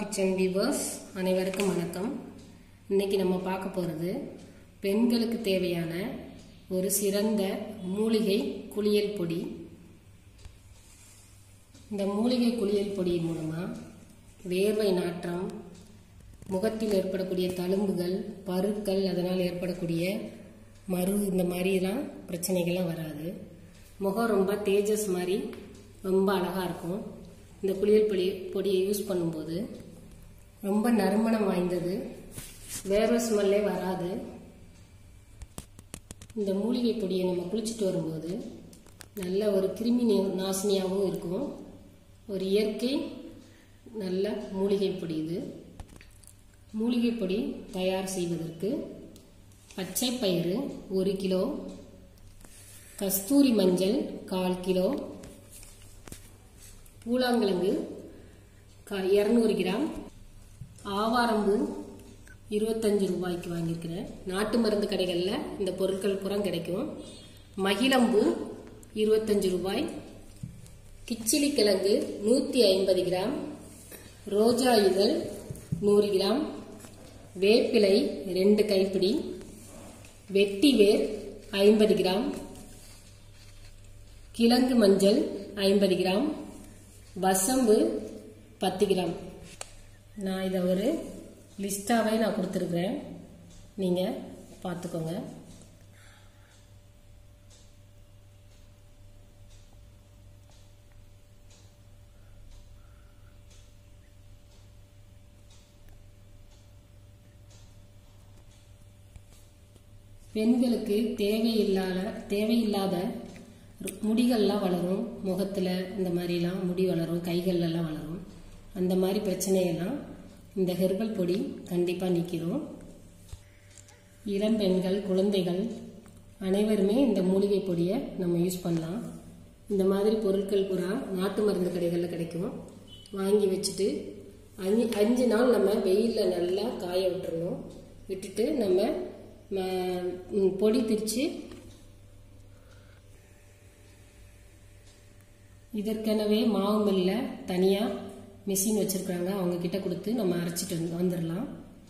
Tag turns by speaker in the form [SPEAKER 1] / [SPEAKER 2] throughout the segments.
[SPEAKER 1] kitchen viewers அனைவருக்கும் வணக்கம் இன்னைக்கு நம்ம பார்க்க போகிறது பெண்களுக்கு தேவையான ஒரு சிறந்த மூலிகை குளியல் பொடி இந்த மூலிகை குளியல் பொடி மூலமாக வேர்வை நாற்றம் முகத்தில் ஏற்படக்கூடிய தழும்புகள் பருக்கள் அதனால் ஏற்படக்கூடிய மறு இந்த மாதிரிலாம் பிரச்சனைகள்லாம் வராது முகம் ரொம்ப தேஜஸ் மாதிரி ரொம்ப அழகாக இருக்கும் இந்த குளியல் பொடி பொடியை யூஸ் பண்ணும்போது ரொம்ப நறுமணம் வாய்ந்தது வேர்வை ஸ்மெல்லே வராது இந்த மூலிகை பொடியை நம்ம குளிச்சுட்டு வரும்போது நல்ல ஒரு கிருமி நி- நாசினியாகவும் இருக்கும் ஒரு இயற்கை நல்ல மூலிகை பொடி இது மூலிகை பொடி தயார் செய்வதற்கு பச்சை பயிறு ஒரு கிலோ கஸ்தூரி மஞ்சள் கால் கிலோ பூலாங்கிழங்கு இரநூறு கிராம் ஆவாரம்பூ இருபத்தஞ்சு ரூபாய்க்கு வாங்கியிருக்கிறேன் நாட்டு மருந்து கடைகளில் இந்த பொருட்கள் புறம் கிடைக்கும் மகிழம்பூ இருபத்தஞ்சு ரூபாய் கிச்சிலி கிழங்கு நூற்றி ஐம்பது கிராம் ரோஜா இதழ் நூறு கிராம் வேப்பிலை ரெண்டு கைப்பிடி வெட்டி வேர் ஐம்பது கிராம் கிழங்கு மஞ்சள் ஐம்பது கிராம் வசம்பு பத்து கிராம் நான் இதை ஒரு லிஸ்டாகவே நான் கொடுத்துருக்குறேன் நீங்கள் பார்த்துக்கோங்க பெண்களுக்கு தேவையில்லாத தேவையில்லாத முடிகள்லாம் வளரும் முகத்தில் இந்த மாதிரிலாம் முடி வளரும் கைகள்லாம் வளரும் அந்த மாதிரி பிரச்சனையெல்லாம் இந்த ஹெர்பல் பொடி கண்டிப்பாக நீக்கிரும் இளம் பெண்கள் குழந்தைகள் அனைவருமே இந்த மூலிகை பொடியை நம்ம யூஸ் பண்ணலாம் இந்த மாதிரி பொருட்கள் பூரா நாட்டு மருந்து கடைகளில் கிடைக்கும் வாங்கி வச்சுட்டு அஞ்சு அஞ்சு நாள் நம்ம வெயிலில் நல்லா காய விட்டுறணும் விட்டுட்டு நம்ம ம- ம், பொடி திரிச்சு இதற்கெனவே மாவு மில்ல தனியாக மிஷின் வச்சுருக்காங்க அவங்க கிட்ட கொடுத்து நம்ம அரைச்சிட்டு வந்து வந்துடலாம்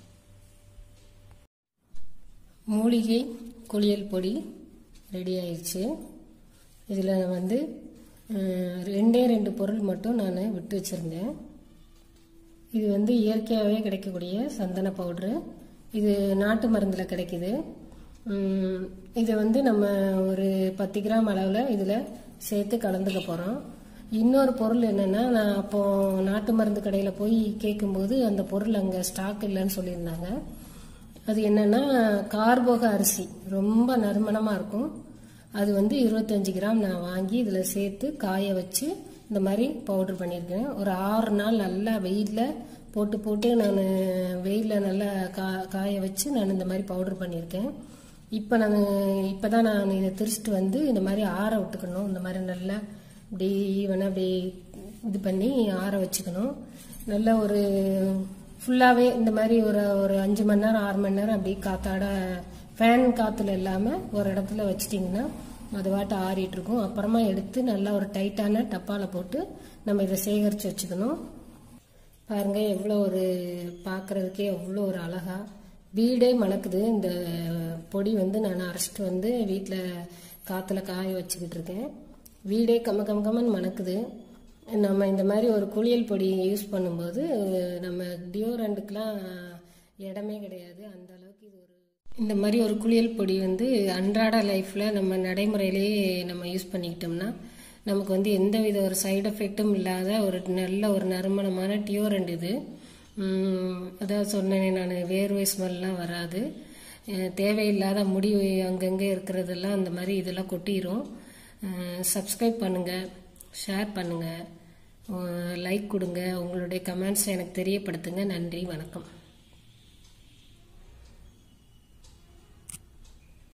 [SPEAKER 1] மூலிகை குளியல் பொடி ரெடி ஆயிடுச்சு இதில் வந்து அஹ், ரெண்டே ரெண்டு பொருள் மட்டும் நான் விட்டு வச்சுருந்தேன் இது வந்து இயற்கையாகவே கிடைக்கக்கூடிய சந்தன பவுட்ரு இது நாட்டு மருந்தில் கிடைக்குது உம், இதை வந்து நம்ம ஒரு பத்து கிராம் அளவில் இதில் சேர்த்து கலந்துக்க போகிறோம் இன்னொரு பொருள் என்னென்னா நான் அப்போ நாட்டு மருந்து கடையில் போய் கேட்கும்போது அந்த பொருள் அங்கே ஸ்டாக் இல்லைன்னு சொல்லியிருந்தாங்க அது என்னன்னா கார்போக அரிசி ரொம்ப நறுமணமாக இருக்கும் அது வந்து இருபத்தஞ்சு கிராம் நான் வாங்கி இதில் சேர்த்து காய வச்சு இந்த மாதிரி பவுடர் பண்ணியிருக்கேன் ஒரு ஆறு நாள் நல்லா வெயிலில் போட்டு போட்டு நான் வெயிலில் நல்லா கா காய வச்சு நான் இந்த மாதிரி பவுடர் பண்ணியிருக்கேன் இப்போ நான் இப்போ தான் நான் இதை திரிச்சிட்டு வந்து இந்த மாதிரி ஆற விட்டுக்கணும் இந்த மாதிரி நல்லா இப்படி ஈவனாக அப்படி இது பண்ணி ஆற வச்சுக்கணும் நல்ல ஒரு ஃபுல்லாகவே இந்த மாதிரி ஒரு ஒரு அஞ்சு மணி நேரம் ஆறு மணி நேரம் அப்படி காத்தாட ஃபேன் காற்றுல இல்லாமல் ஒரு இடத்துல வச்சிட்டிங்கன்னா அது வாட்ட ஆறிட்டு இருக்கும் அப்புறமா எடுத்து நல்லா ஒரு டைட்டான டப்பாவில் போட்டு நம்ம இதை சேகரித்து வச்சுக்கணும் பாருங்க எவ்வளோ ஒரு பார்க்கறதுக்கே எவ்வளோ ஒரு அழகா வீடே மணக்குது இந்த பொடி வந்து நான் அரைச்சிட்டு வந்து வீட்டில் காற்றுல காய வச்சுக்கிட்டு இருக்கேன் வீடே கம கம கமன்னு மணக்குது நம்ம இந்த மாதிரி ஒரு குளியல் பொடி யூஸ் பண்ணும்போது நம்ம டியோரண்ட்டுக்கெலாம் இடமே கிடையாது அந்த அளவுக்கு இது ஒரு இந்த மாதிரி ஒரு குளியல் பொடி வந்து அன்றாட லைஃப்பில் நம்ம நடைமுறையிலேயே நம்ம யூஸ் பண்ணிக்கிட்டோம்னா நமக்கு வந்து எந்த வித ஒரு சைடு எஃபெக்ட்டும் இல்லாத ஒரு நல்ல ஒரு நறுமணமான டியோரண்ட் இது உம், அதான் சொன்னேனே நான் வேர்வை ஸ்மெல்லாம் வராது அஹ், தேவையில்லாத முடி அங்கங்கே இருக்கிறதெல்லாம் அந்த மாதிரி இதெல்லாம் கொட்டிடும் சப்ஸ்கிரைப் பண்ணுங்கள் ஷேர் பண்ணுங்கள் லைக் கொடுங்க உங்களுடைய கமெண்ட்ஸை எனக்கு தெரியப்படுத்துங்க நன்றி வணக்கம்